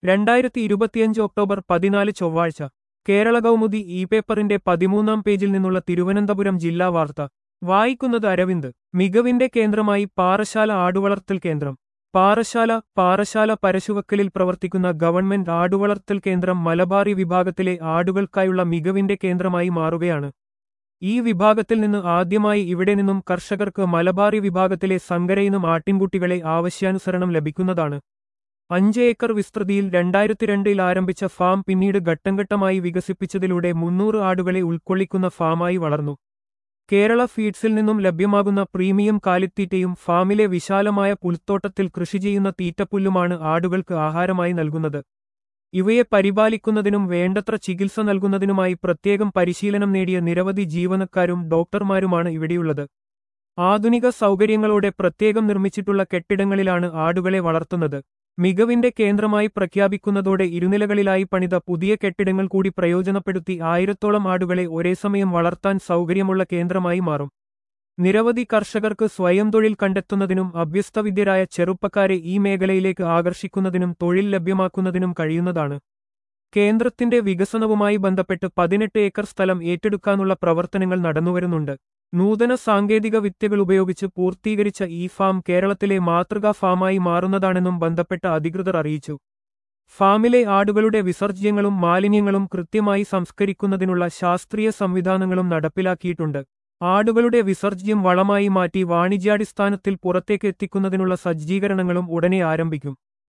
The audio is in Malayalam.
രണ്ടായിരത്തി ഇരുപത്തിയഞ്ച് ഒക്ടോബർ പതിനാല് ചൊവ്വാഴ്ച കേരള കൗമുദി ഇ പേപ്പറിന്റെ പതിമൂന്നാം പേജിൽ നിന്നുള്ള തിരുവനന്തപുരം ജില്ലാ വാർത്ത വായിക്കുന്നത് അരവിന്ദ് മികവിന്റെ കേന്ദ്രമായി പാറശാല ആടുവളർത്തൽ കേന്ദ്രം പാറശാല പാറശാല പരശുവക്കലിൽ പ്രവർത്തിക്കുന്ന ഗവൺമെന്റ് ആടുവളർത്തൽ കേന്ദ്രം മലബാറി വിഭാഗത്തിലെ ആടുകൾക്കായുള്ള മികവിന്റെ കേന്ദ്രമായി മാറുകയാണ് ഈ വിഭാഗത്തിൽ നിന്ന് ആദ്യമായി ഇവിടെ നിന്നും കർഷകർക്ക് മലബാറി വിഭാഗത്തിലെ സങ്കരയിനും ആട്ടിൻകുട്ടികളെ ആവശ്യാനുസരണം ലഭിക്കുന്നതാണ് അഞ്ച് ഏക്കർ വിസ്തൃതിയിൽ രണ്ടായിരത്തി രണ്ടിൽ ആരംഭിച്ച ഫാം പിന്നീട് ഘട്ടംഘട്ടമായി വികസിപ്പിച്ചതിലൂടെ മുന്നൂറ് ആടുകളെ ഉൾക്കൊള്ളിക്കുന്ന ഫാമായി വളർന്നു കേരള ഫീഡ്സിൽ നിന്നും ലഭ്യമാകുന്ന പ്രീമിയം കാലിത്തീറ്റയും ഫാമിലെ വിശാലമായ പുൽത്തോട്ടത്തിൽ കൃഷി ചെയ്യുന്ന തീറ്റപ്പുല്ലുമാണ് ആടുകൾക്ക് ആഹാരമായി നൽകുന്നത് ഇവയെ പരിപാലിക്കുന്നതിനും വേണ്ടത്ര ചികിത്സ നൽകുന്നതിനുമായി പ്രത്യേകം പരിശീലനം നേടിയ നിരവധി ജീവനക്കാരും ഡോക്ടർമാരുമാണ് ഇവിടെയുള്ളത് ആധുനിക സൗകര്യങ്ങളോടെ പ്രത്യേകം നിർമ്മിച്ചിട്ടുള്ള കെട്ടിടങ്ങളിലാണ് ആടുകളെ വളർത്തുന്നത് മികവിന്റെ കേന്ദ്രമായി പ്രഖ്യാപിക്കുന്നതോടെ ഇരുനിലകളിലായി പണിത പുതിയ കെട്ടിടങ്ങൾ കൂടി പ്രയോജനപ്പെടുത്തി ആയിരത്തോളം ആടുകളെ ഒരേ സമയം വളർത്താൻ സൗകര്യമുള്ള കേന്ദ്രമായി മാറും നിരവധി കർഷകർക്ക് സ്വയം തൊഴിൽ കണ്ടെത്തുന്നതിനും അഭ്യസ്തവിദ്യരായ ചെറുപ്പക്കാരെ ഈ മേഖലയിലേക്ക് ആകർഷിക്കുന്നതിനും തൊഴിൽ ലഭ്യമാക്കുന്നതിനും കഴിയുന്നതാണ് കേന്ദ്രത്തിന്റെ വികസനവുമായി ബന്ധപ്പെട്ട് പതിനെട്ട് ഏക്കർ സ്ഥലം ഏറ്റെടുക്കാനുള്ള പ്രവർത്തനങ്ങൾ നടന്നുവരുന്നുണ്ട് നൂതന സാങ്കേതിക വിദ്യകൾ ഉപയോഗിച്ച് പൂർത്തീകരിച്ച ഈ ഫാം കേരളത്തിലെ മാതൃകാ ഫാമായി മാറുന്നതാണെന്നും ബന്ധപ്പെട്ട അധികൃതർ അറിയിച്ചു ഫാമിലെ ആടുകളുടെ വിസർജ്യങ്ങളും മാലിന്യങ്ങളും കൃത്യമായി സംസ്കരിക്കുന്നതിനുള്ള ശാസ്ത്രീയ സംവിധാനങ്ങളും നടപ്പിലാക്കിയിട്ടുണ്ട് ആടുകളുടെ വിസർജ്യം വളമായി മാറ്റി വാണിജ്യാടിസ്ഥാനത്തിൽ പുറത്തേക്ക് എത്തിക്കുന്നതിനുള്ള സജ്ജീകരണങ്ങളും ഉടനെ ആരംഭിക്കും